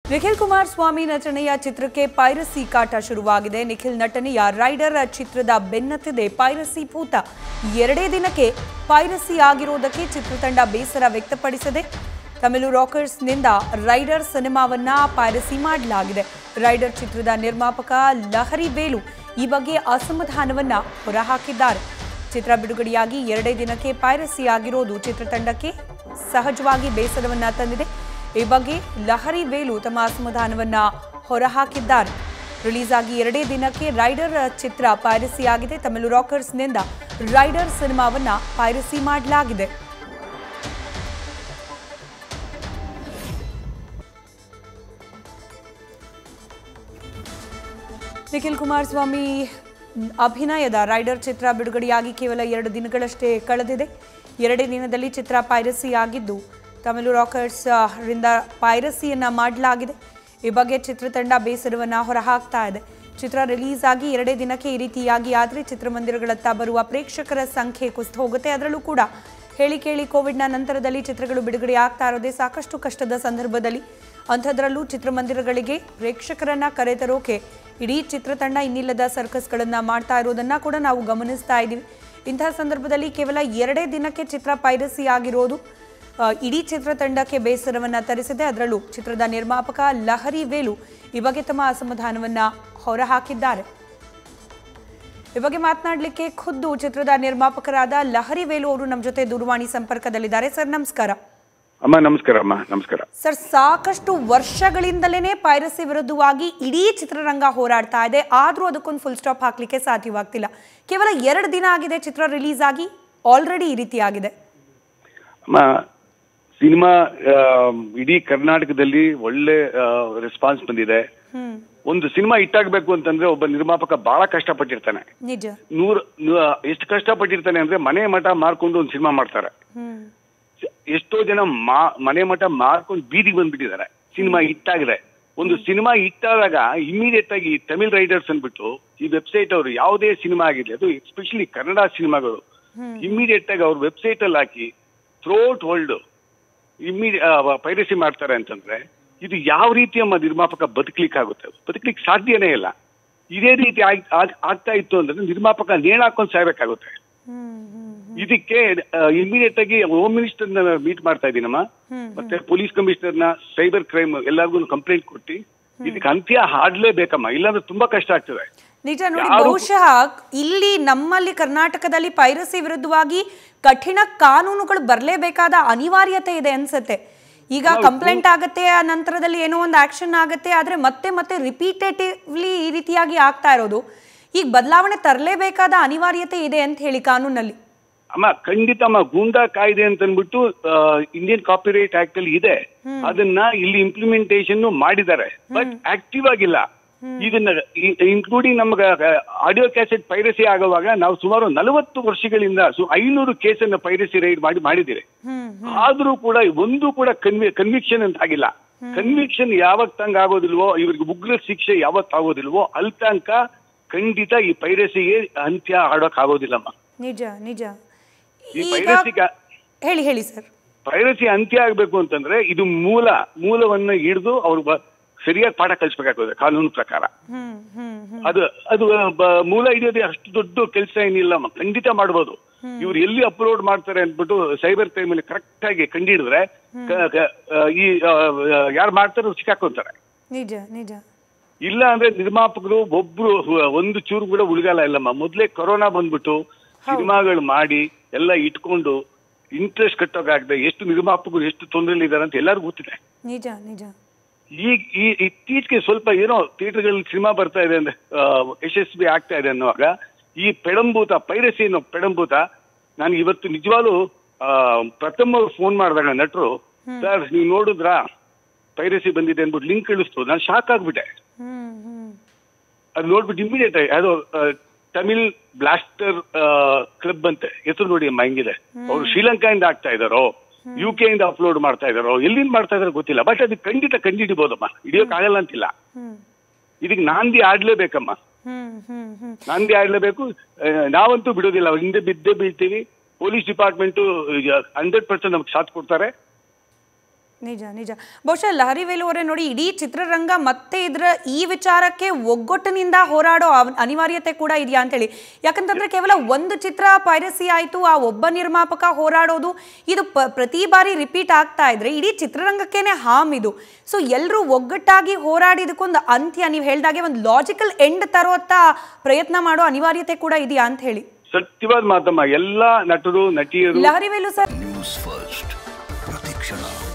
ನಿಖಿಲ್ ಕುಮಾರಸ್ವಾಮಿ ನಟನೆಯ ಚಿತ್ರಕ್ಕೆ ಪೈರಸಿ ಕಾಟ ಶುರುವಾಗಿದೆ ನಿಖಿಲ್ ನಟನೆಯ ರೈಡರ್ ಚಿತ್ರದ ಬೆನ್ನತ್ತಿದೆ ಪೈರಸಿ ಭೂತ ಎರಡೇ ದಿನಕ್ಕೆ ಪೈರಸಿ ಆಗಿರೋದಕ್ಕೆ ಚಿತ್ರತಂಡ ಬೇಸರ ವ್ಯಕ್ತಪಡಿಸಿದೆ ತಮಿಳು ರಾಕರ್ಸ್ನಿಂದ ರೈಡರ್ ಸಿನಿಮಾವನ್ನ ಪೈರಸಿ ಮಾಡಲಾಗಿದೆ ರೈಡರ್ ಚಿತ್ರದ ನಿರ್ಮಾಪಕ ಲಹರಿ ವೇಲು ಈ ಬಗ್ಗೆ ಅಸಮಾಧಾನವನ್ನ ಹೊರಹಾಕಿದ್ದಾರೆ ಚಿತ್ರ ಬಿಡುಗಡೆಯಾಗಿ ಎರಡೇ ದಿನಕ್ಕೆ ಪೈರಸಿ ಆಗಿರೋದು ಚಿತ್ರತಂಡಕ್ಕೆ ಸಹಜವಾಗಿ ಬೇಸರವನ್ನ ತಂದಿದೆ ಈ ಬಗ್ಗೆ ಲಹರಿ ವೇಲು ತಮ್ಮ ಅಸಮಾಧಾನವನ್ನ ಹೊರಹಾಕಿದ್ದಾರೆ ರಿಲೀಸ್ ಆಗಿ ಎರಡೇ ದಿನಕ್ಕೆ ರೈಡರ್ ಚಿತ್ರ ಪೈರಸಿ ಆಗಿದೆ ತಮಿಳು ರಾಕರ್ಸ್ನಿಂದ ರೈಡರ್ ಸಿನಿಮಾವನ್ನ ಪೈರಸಿ ಮಾಡಲಾಗಿದೆ ನಿಖಿಲ್ ಕುಮಾರಸ್ವಾಮಿ ಅಭಿನಯದ ರೈಡರ್ ಚಿತ್ರ ಬಿಡುಗಡೆಯಾಗಿ ಕೇವಲ ಎರಡು ದಿನಗಳಷ್ಟೇ ಕಳೆದಿದೆ ಎರಡೇ ದಿನದಲ್ಲಿ ಚಿತ್ರ ಪೈರಸಿ ಆಗಿದ್ದು ತಮಿಳು ರಾಕರ್ಸ್ ಆ, ರಿಂದ ಪೈರಸಿಯನ್ನ ಮಾಡಲಾಗಿದೆ ಈ ಬಗ್ಗೆ ಚಿತ್ರತಂಡ ಬೇಸರವನ್ನ ಹೊರಹಾಕ್ತಾ ಇದೆ ಚಿತ್ರ ರಿಲೀಸ್ ಆಗಿ ಎರಡೇ ದಿನಕ್ಕೆ ಈ ರೀತಿಯಾಗಿ ಆದರೆ ಚಿತ್ರಮಂದಿರಗಳತ್ತ ಬರುವ ಪ್ರೇಕ್ಷಕರ ಸಂಖ್ಯೆ ಕುಸಿದು ಹೋಗುತ್ತೆ ಅದರಲ್ಲೂ ಕೂಡ ಹೇಳಿ ಕೇಳಿ ಕೋವಿಡ್ನ ನಂತರದಲ್ಲಿ ಚಿತ್ರಗಳು ಬಿಡುಗಡೆ ಆಗ್ತಾ ಇರೋದೇ ಸಾಕಷ್ಟು ಕಷ್ಟದ ಸಂದರ್ಭದಲ್ಲಿ ಅಂಥದ್ರಲ್ಲೂ ಚಿತ್ರಮಂದಿರಗಳಿಗೆ ಪ್ರೇಕ್ಷಕರನ್ನ ಕರೆತರೋಕೆ ಇಡೀ ಚಿತ್ರತಂಡ ಇನ್ನಿಲ್ಲದ ಸರ್ಕಸ್ಗಳನ್ನ ಮಾಡ್ತಾ ಇರೋದನ್ನ ಕೂಡ ನಾವು ಗಮನಿಸ್ತಾ ಇದ್ದೀವಿ ಇಂತಹ ಸಂದರ್ಭದಲ್ಲಿ ಕೇವಲ ಎರಡೇ ದಿನಕ್ಕೆ ಚಿತ್ರ ಪೈರಸಿ ಆಗಿರೋದು ಆ, ಇಡೀ ಚಿತ್ರತಂಡಕ್ಕೆ ಬೇಸರವನ್ನ ತರಿಸಿದೆ ಅದರಲ್ಲೂ ಚಿತ್ರದ ನಿರ್ಮಾಪಕ ಲಹರಿ ವೇಲು ಈ ಬಗ್ಗೆ ತಮ್ಮ ಅಸಮಾಧಾನವನ್ನ ಹೊರಹಾಕಿದ್ದಾರೆ ಈ ಬಗ್ಗೆ ಮಾತನಾಡಲಿಕ್ಕೆ ಖುದ್ದು ಚಿತ್ರದ ನಿರ್ಮಾಪಕರಾದ ಲಹರಿ ವೇಲು ಅವರು ನಮ್ಮ ಜೊತೆ ದೂರವಾಣಿ ಸಂಪರ್ಕದಲ್ಲಿದ್ದಾರೆ ಸರ್ ನಮಸ್ಕಾರ ಅಮ್ಮ ನಮಸ್ಕಾರ ಅಮ್ಮ ನಮಸ್ಕಾರ ಸರ್ ಸಾಕಷ್ಟು ವರ್ಷಗಳಿಂದಲೇ ಪೈರಸಿ ವಿರುದ್ಧವಾಗಿ ಇಡೀ ಚಿತ್ರರಂಗ ಹೋರಾಡ್ತಾ ಇದೆ ಆದರೂ ಅದಕ್ಕೊಂದು ಫುಲ್ ಸ್ಟಾಪ್ ಹಾಕ್ಲಿಕ್ಕೆ ಸಾಧ್ಯವಾಗ್ತಿಲ್ಲ ಕೇವಲ ಎರಡು ದಿನ ಆಗಿದೆ ಚಿತ್ರ ರಿಲೀಸ್ ಆಗಿ ಆಲ್ರೆಡಿ ಈ ರೀತಿ ಆಗಿದೆ ಅಮ್ಮ ಸಿನಿಮಾ ಇಡೀ ಕರ್ನಾಟಕದಲ್ಲಿ ಒಳ್ಳೆ ರೆಸ್ಪಾನ್ಸ್ ಬಂದಿದೆ ಹ್ಮ್ ಒಂದು ಸಿನಿಮಾ ಹಿಟ್ಟಾಗಬೇಕು ಅಂತಂದ್ರೆ ಒಬ್ಬ ನಿರ್ಮಾಪಕ ಬಹಳ ಕಷ್ಟಪಟ್ಟಿರ್ತಾನೆ ನಿಜ ನೂರ್ ನೂ- ಎಷ್ಟು ಕಷ್ಟಪಟ್ಟಿರ್ತಾನೆ ಅಂದ್ರೆ ಮನೆ ಮಠ ಮಾರ್ಕೊಂಡು ಒಂದು ಸಿನಿಮಾ ಮಾಡ್ತಾರೆ ಹ್ಮ್ ಎಷ್ಟೋ ಜನ ಮಾ ಮನೆ ಮಠ ಮಾರ್ಕೊಂಡು ಬೀದಿಗೆ ಬಂದ್ಬಿಟ್ಟಿದ್ದಾರೆ ಸಿನಿಮಾ ಹಿಟ್ಟಾಗಿದೆ ಒಂದು ಸಿನಿಮಾ ಹಿಟ್ಟಾದಾಗ ಇಮಿಡಿಯೇಟ್ ಆಗಿ ತಮಿಳ್ ರೈಡರ್ಸ್ ಅಂದ್ಬಿಟ್ಟು ಈ ವೆಬ್ಸೈಟ್ ಅವರು ಯಾವುದೇ ಸಿನಿಮಾ ಆಗಿದೆ ಅದು ಎಸ್ಪೆಷಲಿ ಕನ್ನಡ ಸಿನಿಮಾಗಳು ಇಮಿಡಿಯೇಟ್ ಆಗಿ ಅವ್ರ ವೆಬ್ಸೈಟ್ ಅಲ್ಲಿ ಹಾಕಿ ಥ್ರೋಟ್ ವರ್ಲ್ಡ್ ಇಮಿಡಿ ಪೈರಸಿ ಮಾಡ್ತಾರೆ ಅಂತಂದ್ರೆ ಇದು ಯಾವ ರೀತಿ ನಮ್ಮ ನಿರ್ಮಾಪಕ ಬದುಕಲಿಕ್ಕೆ ಆಗುತ್ತೆ ಬದುಕಲಿಕ್ಕೆ ಸಾಧ್ಯನೇ ಇಲ್ಲ ಇದೇ ರೀತಿ ಆಗ್- ಆಗ್- ಆಗ್ತಾ ಇತ್ತು ಅಂದ್ರೆ ನಿರ್ಮಾಪಕ ನೇಣು ಹಾಕೊಂಡು ಸಾಯ್ಬೇಕಾಗುತ್ತೆ ಹ್ಮ್ ಹ್ಮ್ ಇದಕ್ಕೆ ಇಮಿಡಿಯೇಟ್ ಆಗಿ ಹೋಮ್ ಮಿನಿಸ್ಟರ್ ಮೀಟ್ ಮಾಡ್ತಾ ಇದ್ದೀನಮ್ಮ ಮತ್ತೆ ಪೊಲೀಸ್ ಕಮಿಷನರ್ನ ಸೈಬರ್ ಕ್ರೈಮ್ ಎಲ್ಲರಿಗೂ ಕಂಪ್ಲೇಂಟ್ ಕೊಟ್ಟು ಇದಕ್ಕೆ ಅಂತ್ಯ ಹಾಡ್ಲೇಬೇಕಮ್ಮ ಇಲ್ಲಾಂದ್ರೆ ತುಂಬಾ ಕಷ್ಟ ಆಗ್ತದೆ ನಿಜ ನೋಡಿ ಯಾರು- ಬಹುಶಃ ಇಲ್ಲಿ ನಮ್ಮಲ್ಲಿ ಕರ್ನಾಟಕದಲ್ಲಿ ಪೈರಸಿ ವಿರುದ್ಧವಾಗಿ ಕಠಿಣ ಕಾನೂನುಗಳು ಬರಲೇಬೇಕಾದ ಅನಿವಾರ್ಯತೆ ಇದೆ ಅನ್ಸುತ್ತೆ ಈಗ ಕಂಪ್ಲೇಂಟ್ ಆಗತ್ತೆ ಆ ನಂತರದಲ್ಲಿ ಏನೋ ಒಂದು ಆಕ್ಷನ್ ಆಗತ್ತೆ ಆದ್ರೆ ಮತ್ತೆ ಮತ್ತೆ ರಿಪೀಟೇಟಿವ್ಲಿ ಈ ರೀತಿಯಾಗಿ ಆಗ್ತಾ ಇರೋದು ಈಗ ಬದಲಾವಣೆ ತರಲೇಬೇಕಾದ ಅನಿವಾರ್ಯತೆ ಇದೆ ಅಂತ ಹೇಳಿ ಕಾನೂನಲ್ಲಿ ಅಮ್ಮ ಖಂಡಿತ ಅಮ್ಮ ಗೂಂಡಾ ಕಾಯ್ದೆ ಅಂತ ಅಂದ್ಬಿಟ್ಟು ಇಂಡಿಯನ್ ಕಾಪಿರೈಟ್ ಆಕ್ಟ್ ಅಲ್ಲಿ ಇದೆ ಅದನ್ನ ಇಲ್ಲಿ ಇಂಪ್ಲಿಮೆಂಟೇಷನ್ ಮಾಡಿದ್ದಾರೆ ಬಟ್ ಆಕ್ಟಿವ್ ಆಗಿಲ್ಲ ಇದನ್ನ ಇನ್ಕ್ಲೂಡಿಂಗ್ ನಮ್ಗೆ ಆಡಿಯೋ ಕ್ಯಾಸೆಟ್ ಪೈರಸಿ ಆಗುವಾಗ ನಾವು ಸುಮಾರು ನಲವತ್ತು ವರ್ಷಗಳಿಂದ ಸು ಐನೂರು ಕೇಸನ್ನ ಪೈರಸಿ ರೈಡ್ ಮಾಡಿ ಮಾಡಿದ್ದೀರಿ ಹ್ಮ್ ಆದ್ರೂ ಕೂಡ ಒಂದು ಕೂಡ ಕನ್ವಿ ಕನ್ವಿಕ್ಷನ್ ಅಂತ ಆಗಿಲ್ಲ ಕನ್ವಿಕ್ಷನ್ ಯಾವತ್ ತಂಗ ಆಗೋದಿಲ್ವೋ ಇವ್ರಿಗೆ ಉಗ್ರ ಶಿಕ್ಷೆ ಯಾವತ್ ಆಗೋದಿಲ್ವೋ ಅಲ್ಲಿ ತನಕ ಖಂಡಿತ ಈ ಪೈರಸಿಗೆ ಅಂತ್ಯ ಆಡೋಕ್ ಆಗೋದಿಲ್ಲಮ್ಮ ನಿಜ ನಿಜ ಈ ಈಗ ಪೈರಸಿಗೆ ಹೇಳಿ ಹೇಳಿ ಸರ್ ಪೈರಸಿ ಅಂತ್ಯ ಆಗ್ಬೇಕು ಅಂತಂದ್ರೆ ಇದು ಮೂಲ ಮೂಲವನ್ನ ಹಿಡಿದು ಅವ್ರು ಬ- ಸರಿಯಾಗಿ ಪಾಠ ಕಲಿಸ್ಬೇಕಾಗ್ತದೆ ಕಾನೂನು ಪ್ರಕಾರ ಹ್ಮ್ ಹ್ಮ್ ಹ್ಮ್ ಅದು ಅದು ಬ- ಮೂಲ ಹಿಡಿಯೋದೇ ಅಷ್ಟು ದೊಡ್ಡ ಕೆಲಸ ಏನಿಲ್ಲ ಮ- ಖಂಡಿತ ಮಾಡ್ಬೋದು ಇವ್ರು ಎಲ್ಲಿ ಅಪ್ಲೋಡ್ ಮಾಡ್ತಾರೆ ಅಂದ್ಬಿಟ್ಟು ಸೈಬರ್ ಕ್ರೈಮ್ ಅಲ್ಲಿ ಕರೆಕ್ಟ್ ಆಗಿ ಕಂಡಿಡಿದ್ರೆ ಕ- ಕ- ಆ, ಈ ಯಾರು ಮಾಡ್ತಾರೋ ಸಿಕ್ಕಾಕೊಂತಾರೆ ನಿಜ ನಿಜ ಇಲ್ಲ ಅಂದ್ರೆ ನಿರ್ಮಾಪಕರು ಒಬ್ರು ಹು- ಒಂದು ಚೂರು ಕೂಡ ಉಳಿಗಾಲ ಇಲ್ಲಮ್ಮ ಮೊದ್ಲೇ ಕೊರೋನಾ ಬಂದ್ಬಿಟ್ಟು ಸಿನಿಮಾಗಳು ಮಾಡಿ ಎಲ್ಲ ಇಟ್ಕೊಂಡು ಇಂಟ್ರೆಸ್ಟ್ ಕಟ್ಟೋಕಾಗದೆ ಎಷ್ಟು ನಿರ್ಮಾಪಕರು ಎಷ್ಟು ತೊಂದರೆಲಿ ಇದಾರೆ ಅಂತ ಎಲ್ಲರಿಗೂ ಗೊತ್ತಿದೆ ನಿಜ ನಿಜ ಈಗ ಈ ಇತ್ತೀಚೆಗೆ ಸ್ವಲ್ಪ ಏನೋ ಥಿಯೇಟರ್ಗಳಲ್ಲಿ ಸಿನಿಮಾ ಬರ್ತಾ ಇದೆ ಅಂದ್ರೆ ಆ, ಯಶಸ್ವಿ ಆಗ್ತಾ ಇದೆ ಅನ್ನುವಾಗ ಈ ಪೆಡಂಭೂತ ಪೈರಸಿ ಅನ್ನೋ ಪೆಡಂಭೂತ ನಾನು ಇವತ್ತು ನಿಜವಾಗ್ಲೂ ಆ, ಪ್ರಥಮ ಫೋನ್ ಮಾಡಿದಾಗ ನಟರು ಸರ್ ನೀವು ನೋಡಿದ್ರಾ ಪೈರಸಿ ಬಂದಿದೆ ಅಂದ್ಬಿಟ್ಟು ಲಿಂಕ್ ಕಳಿಸ್ತು ನಾನು ಶಾಕ್ ಆಗ್ಬಿಟ್ಟೆ ಹ್ಮ್ ಹ್ಮ್ ಅದು ನೋಡ್ಬಿಟ್ಟು ಇಮಿಡಿಯೇಟ್ ಆಗಿ ಅದು ಆ, ತಮಿಳ್ ಬ್ಲಾಸ್ಟರ್ ಕ್ಲಬ್ ಅಂತೆ ಹೆಸರು ನೋಡಿ ಅಮ್ಮ ಹೆಂಗಿದೆ ಅವರು ಶ್ರೀಲಂಕಾಯಿಂದ ಆಗ್ತಾ ಇದಾರೋ ಯು ಕೆ ಇಂದ ಅಪ್ಲೋಡ್ ಮಾಡ್ತಾ ಇದಾರೋ ಎಲ್ಲಿಂದ ಮಾಡ್ತಾ ಇದಾರೋ ಗೊತ್ತಿಲ್ಲ ಬಟ್ ಅದು ಖಂಡಿತ ಕಂಡಿಡಿಬೋದಮ್ಮ ಹಿಡಿಯೋಕ್ ಆಗಲ್ಲ ಅಂತಿಲ್ಲ ಹ್ಮ್ ಇದಕ್ಕೆ ನಾಂದಿ ಆಡ್ಲೇಬೇಕಮ್ಮ ಹ್ಮ್ ಹ್ಮ್ ಹ್ಮ್ ನಾಂದಿ ಆಡ್ಲೇಬೇಕು ಆ, ನಾವಂತೂ ಬಿಡೋದಿಲ್ಲ ಅವ್ರ ಹಿಂದೆ ಬಿದ್ದೇ ಬೀಳ್ತೀವಿ ಪೊಲೀಸ್ ಡಿಪಾರ್ಟ್ಮೆಂಟು ಹಂಡ್ರೆಡ್ ಪರ್ಸೆಂಟ್ ನಮ್ಗೆ ಸಾಥ್ ಕೊಡ್ತಾರೆ ನಿಜ ನಿಜ ಬಹುಶಃ ಲಹರಿ ವೇಲು ಅವರೇ ನೋಡಿ ಇಡೀ ಚಿತ್ರರಂಗ ಮತ್ತೆ ಇದರ ಈ ವಿಚಾರಕ್ಕೆ ಒಗ್ಗಟ್ಟಿನಿಂದ ಹೋರಾಡೋ ಅವ್- ಅನಿವಾರ್ಯತೆ ಕೂಡ ಇದೆಯಾ ಅಂತೇಳಿ ಯಾಕಂತಂದ್ರೆ ಕೇವಲ ಒಂದು ಚಿತ್ರ ಪೈರಸಿ ಆಯಿತು ಆ ಒಬ್ಬ ನಿರ್ಮಾಪಕ ಹೋರಾಡೋದು ಇದು ಪ ಪ್ರತಿ ಬಾರಿ ರಿಪೀಟ್ ಆಗ್ತಾ ಇದ್ರೆ ಇಡೀ ಚಿತ್ರರಂಗಕ್ಕೇನೆ ಹಾಮ್ ಇದು ಸೊ ಎಲ್ಲರೂ ಒಗ್ಗಟ್ಟಾಗಿ ಹೋರಾಡಿದಕ್ಕೊಂದು ಅಂತ್ಯ ನೀವು ಹೇಳ್ದಾಗೆ ಒಂದು ಲಾಜಿಕಲ್ ಎಂಡ್ ತರೋತ್ತ ಪ್ರಯತ್ನ ಮಾಡೋ ಅನಿವಾರ್ಯತೆ ಕೂಡ ಇದೆಯಾ ಅಂತ ಹೇಳಿ ಸತ್ಯವಾದ ಮಾತಮ್ಮ ಎಲ್ಲಾ ನಟರು ನಟಿಯರು Lahari Velu sir news first ಪ್ರತಿಕ್ಷಣ